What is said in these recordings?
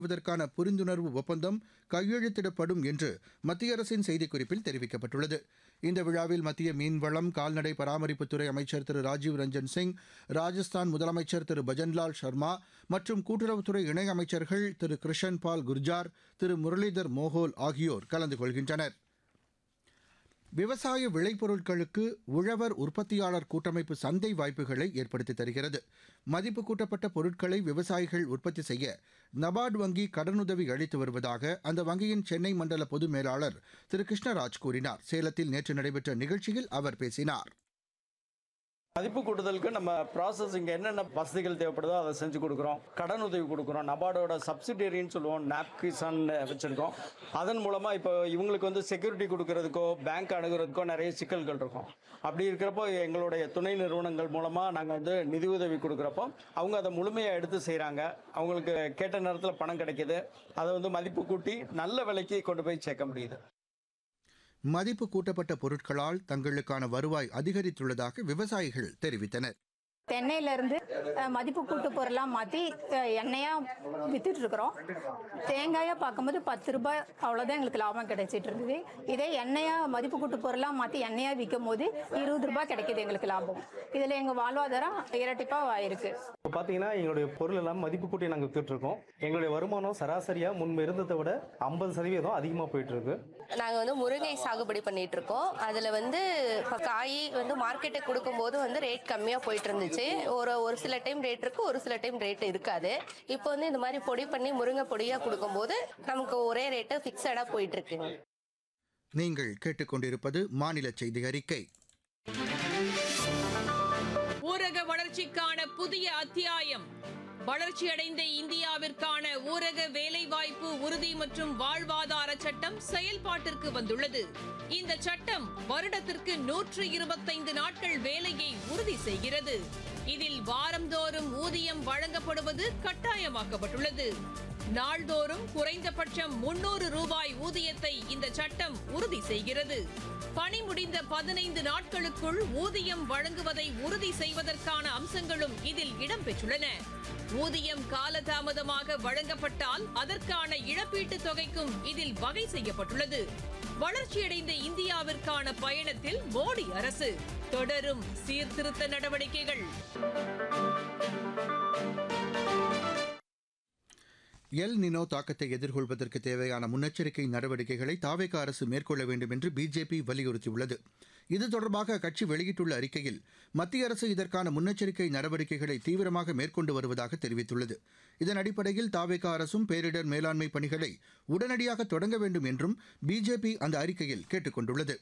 இதற்கான புரிந்துணர்வு ஒப்பந்தம் கையெழுத்திடப்படும் என்று மத்திய அரசின் செய்திக்குறிப்பில் தெரிவிக்கப்பட்டுள்ளது இந்த விழாவில் மத்திய மீன்வளம் கால்நடை பராமரிப்புத்துறை அமைச்சர் திரு ராஜீவ் ரஞ்சன் சிங் ராஜஸ்தான் முதலமைச்சர் திரு பஜன்லால் சர்மா மற்றும் கூட்டுறவுத்துறை இணையமைச்சர்கள் திரு கிருஷன் பால் குர்ஜார் திரு முரளிதர் மோகோல் ஆகியோர் கலந்து கொள்கின்றனர் விவசாய விளைபொருட்களுக்கு உழவர் உற்பத்தியாளர் கூட்டமைப்பு சந்தை வாய்ப்புகளை ஏற்படுத்தி தருகிறது மதிப்பு கூட்டப்பட்ட பொருட்களை விவசாயிகள் உற்பத்தி செய்ய நபார்டு வங்கி கடனுதவி அளித்து வருவதாக அந்த வங்கியின் சென்னை மண்டல பொது மேலாளர் திரு கிருஷ்ணராஜ் கூறினார் சேலத்தில் நேற்று நடைபெற்ற நிகழ்ச்சியில் அவர் பேசினார் மதிப்பு கூட்டுதலுக்கு நம்ம ப்ராசஸிங் என்னென்ன வசதிகள் தேவைப்படுதோ அதை செஞ்சு கொடுக்குறோம் கடன் உதவி கொடுக்குறோம் நபார்டோட சப்சிடரின்னு சொல்லுவோம் நாப்கிசான் வச்சுருக்கோம் அதன் மூலமாக இப்போ இவங்களுக்கு வந்து செக்யூரிட்டி கொடுக்கறதுக்கோ பேங்க் அணுகிறதுக்கோ நிறைய சிக்கல்கள் இருக்கும் அப்படி இருக்கிறப்போ எங்களுடைய துணை நிறுவனங்கள் மூலமாக நாங்கள் வந்து நிதி உதவி கொடுக்குறப்போ அவங்க அதை முழுமையாக எடுத்து செய்கிறாங்க அவங்களுக்கு கேட்ட நேரத்தில் பணம் கிடைக்கிது அதை வந்து மதிப்பு கூட்டி நல்ல விலைக்கு கொண்டு போய் சேர்க்க முடியுது மதிப்பு கூட்டப்பட்ட பொருட்களால் தங்களுக்கான வருவாய் அதிகரித்துள்ளதாக விவசாயிகள் தெரிவித்தனர் தென்னையில இருந்து அஹ், மதிப்பு கூட்டு பொருளா மாத்தி அஹ், எண்ணெயா வித்துட்டு இருக்கிறோம் தேங்காயா பார்க்கும்போது பத்து ரூபாய் அவ்வளவுதான் எங்களுக்கு லாபம் கிடைச்சிட்டு இருந்தது இதே எண்ணெயா மதிப்பு கூட்டு பொருளா மாத்தி எண்ணெயா விற்கும் போது இருபது ரூபாய் கிடைக்குது எங்களுக்கு லாபம் இதுல எங்க வாழ்வாதாரம் இரட்டிப்பா ஆயிருக்கு இப்போ பார்த்தீங்கன்னா எங்களுடைய பொருள் எல்லாம் மதிப்பு கூட்டி நாங்கள் வித்துட்ருக்கோம் எங்களுடைய வருமானம் சராசரியாக முன்பு இருந்ததை விட ஐம்பது சதவீதம் அதிகமாக போயிட்டு இருக்கு நாங்கள் வந்து முருங்கை சாகுபடி பண்ணிட்டு இருக்கோம் அதில் வந்து இப்போ காய் வந்து மார்க்கெட்டுக்கு கொடுக்கும்போது வந்து ரேட் கம்மியாக போயிட்டு இருந்துச்சு ஒரு ஒரு சில டைம் ரேட் இருக்கு ஒரு சில டைம் ரேட் இருக்காது இப்போ வந்து இந்த மாதிரி பொடி பண்ணி முருங்கை பொடியாக கொடுக்கும்போது நமக்கு ஒரே ரேட்டு ஃபிக்ஸடாக போயிட்டு இருக்குங்க நீங்கள் கேட்டுக்கொண்டிருப்பது மாநில செய்தி அறிக்கை ஊரக வளர்ச்சிக்கான புதிய அத்தியாயம் வளர்ச்சியடைந்த இந்தியாவிற்கான ஊரக வேலைவாய்ப்பு உறுதி மற்றும் வாழ்வாதார சட்டம் செயல்பாட்டிற்கு வந்துள்ளது இந்த சட்டம் வருடத்திற்கு நூற்று இருபத்தைந்து நாட்கள் வேலையை உறுதி செய்கிறது இதில் வாரந்தோறும் ஊதியம் வழங்கப்படுவது கட்டாயமாக்கப்பட்டுள்ளது நாள்தோறும் குறைந்தபட்சம் முன்னூறு ரூபாய் ஊதியத்தை இந்த சட்டம் உறுதி செய்கிறது பணி முடிந்த பதினைந்து நாட்களுக்குள் ஊதியம் வழங்குவதை உறுதி செய்வதற்கான அம்சங்களும் இதில் இடம்பெற்றுள்ளன ஊதியம் காலதாமதமாக வழங்கப்பட்டால் அதற்கான இழப்பீட்டுத் தொகைக்கும் இதில் வகை செய்யப்பட்டுள்ளது வளர்ச்சியடைந்த இந்தியாவிற்கான பயணத்தில் மோடி அரசு தொடரும் சீர்திருத்த நடவடிக்கைகள் எல் நினோ தாக்கத்தை எதிர்கொள்வதற்கு தேவையான முன்னெச்சரிக்கை நடவடிக்கைகளை தாவேக அரசு மேற்கொள்ள வேண்டும் என்று பிஜேபி வலியுறுத்தியுள்ளது இது தொடர்பாக அக்கட்சி வெளியிட்டுள்ள அறிக்கையில் மத்திய அரசு இதற்கான முன்னெச்சரிக்கை நடவடிக்கைகளை தீவிரமாக மேற்கொண்டு வருவதாக தெரிவித்துள்ளது இதன் அடிப்படையில் தாவேக அரசும் பேரிடர் மேலாண்மை பணிகளை உடனடியாக தொடங்க வேண்டும் என்றும் பிஜேபி அந்த அறிக்கையில் கேட்டுக் கொண்டுள்ளது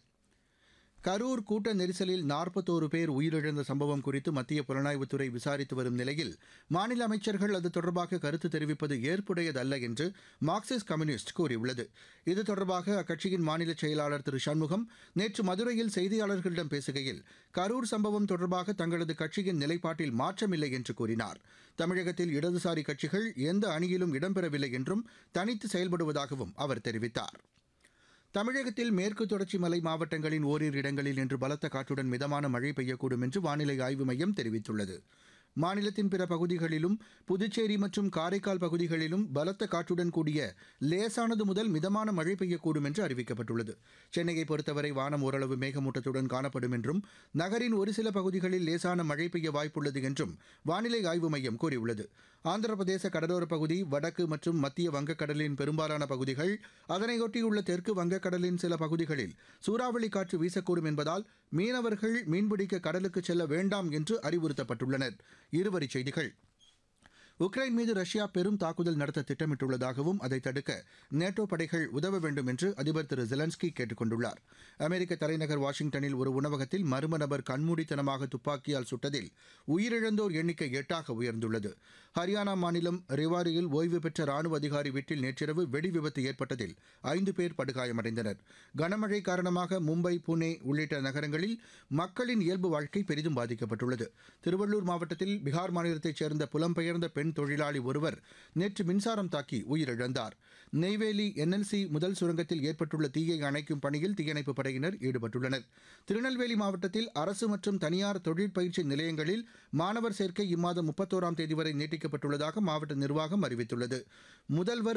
கரூர் கூட்ட நெரிசலில் நாற்பத்தோரு பேர் உயிரிழந்த சம்பவம் குறித்து மத்திய புலனாய்வுத்துறை விசாரித்து வரும் நிலையில் மாநில அமைச்சர்கள் அது தொடர்பாக கருத்து தெரிவிப்பது ஏற்புடையதல்ல என்று மார்க்சிஸ்ட் கம்யூனிஸ்ட் கூறியுள்ளது இது தொடர்பாக அக்கட்சியின் மாநில செயலாளர் திரு சண்முகம் நேற்று மதுரையில் செய்தியாளர்களிடம் பேசுகையில் கரூர் சம்பவம் தொடர்பாக தங்களது கட்சியின் நிலைப்பாட்டில் மாற்றமில்லை என்று கூறினார் தமிழகத்தில் இடதுசாரி கட்சிகள் எந்த அணியிலும் இடம்பெறவில்லை என்றும் தனித்து செயல்படுவதாகவும் அவர் தெரிவித்தார் தமிழகத்தில் மேற்கு தொடர்ச்சி மலை மாவட்டங்களின் ஓரிரு இடங்களில் இன்று பலத்த காற்றுடன் மிதமான மழை பெய்யக்கூடும் என்று வானிலை ஆய்வு மையம் தெரிவித்துள்ளது மாநிலத்தின் பிற பகுதிகளிலும் புதுச்சேரி மற்றும் காரைக்கால் பகுதிகளிலும் பலத்த காற்றுடன் கூடிய லேசானது முதல் மிதமான மழை பெய்யக்கூடும் என்று அறிவிக்கப்பட்டுள்ளது சென்னையை பொறுத்தவரை வானம் ஓரளவு மேகமூட்டத்துடன் காணப்படும் என்றும் நகரின் ஒரு சில பகுதிகளில் லேசான மழை பெய்ய வாய்ப்புள்ளது என்றும் வானிலை ஆய்வு மையம் கூறியுள்ளது ஆந்திர பிரதேச கடலோரப் பகுதி வடக்கு மற்றும் மத்திய வங்கக்கடலின் பெரும்பாலான பகுதிகள் அதனையொட்டியுள்ள தெற்கு வங்கக்கடலின் சில பகுதிகளில் சூறாவளி காற்று வீசக்கூடும் என்பதால் மீனவர்கள் மீன்பிடிக்க கடலுக்கு செல்ல வேண்டாம் என்று அறிவுறுத்தப்பட்டுள்ளனர் இருவரிச் செய்திகள் உக்ரைன் மீது ரஷ்யா பெரும் தாக்குதல் நடத்த திட்டமிட்டுள்ளதாகவும் அதை தடுக்க நேட்டோ படைகள் உதவ வேண்டும் என்று அதிபர் திரு ஜெலன்ஸ்கி கேட்டுக் கொண்டுள்ளார் அமெரிக்க தலைநகர் வாஷிங்டனில் ஒரு உணவகத்தில் மர்ம நபர் கண்மூடித்தனமாக துப்பாக்கியால் சுட்டதில் உயிரிழந்தோர் எண்ணிக்கை எட்டாக உயர்ந்துள்ளது ஹரியானா மாநிலம் ரிவாரியில் ஓய்வு பெற்ற ராணுவ அதிகாரி வீட்டில் நேற்றிரவு வெடி விபத்து ஏற்பட்டதில் ஐந்து பேர் படுகாயமடைந்தனர் கனமழை காரணமாக மும்பை புனே உள்ளிட்ட நகரங்களில் மக்களின் இயல்பு வாழ்க்கை பெரிதும் பாதிக்கப்பட்டுள்ளது திருவள்ளூர் மாவட்டத்தில் பீகார் மாநிலத்தைச் சேர்ந்த புலம்பெயர்ந்த பெண் தொழிலாளி ஒருவர் நேற்று மின்சாரம் தாக்கி உயிரிழந்தார் நெய்வேலி என்எல்சி முதல் சுரங்கத்தில் ஏற்பட்டுள்ள தீயை அணைக்கும் பணியில் தீயணைப்புப் படையினர் ஈடுபட்டுள்ளனர் திருநெல்வேலி மாவட்டத்தில் அரசு மற்றும் தனியார் தொழிற்பயிற்சி நிலையங்களில் மாணவர் சேர்க்கை இம்மாதம் முப்பத்தோராம் தேதி வரை நீட்டிக்கப்பட்டுள்ளதாக மாவட்ட நிர்வாகம் அறிவித்துள்ளது முதல்வர்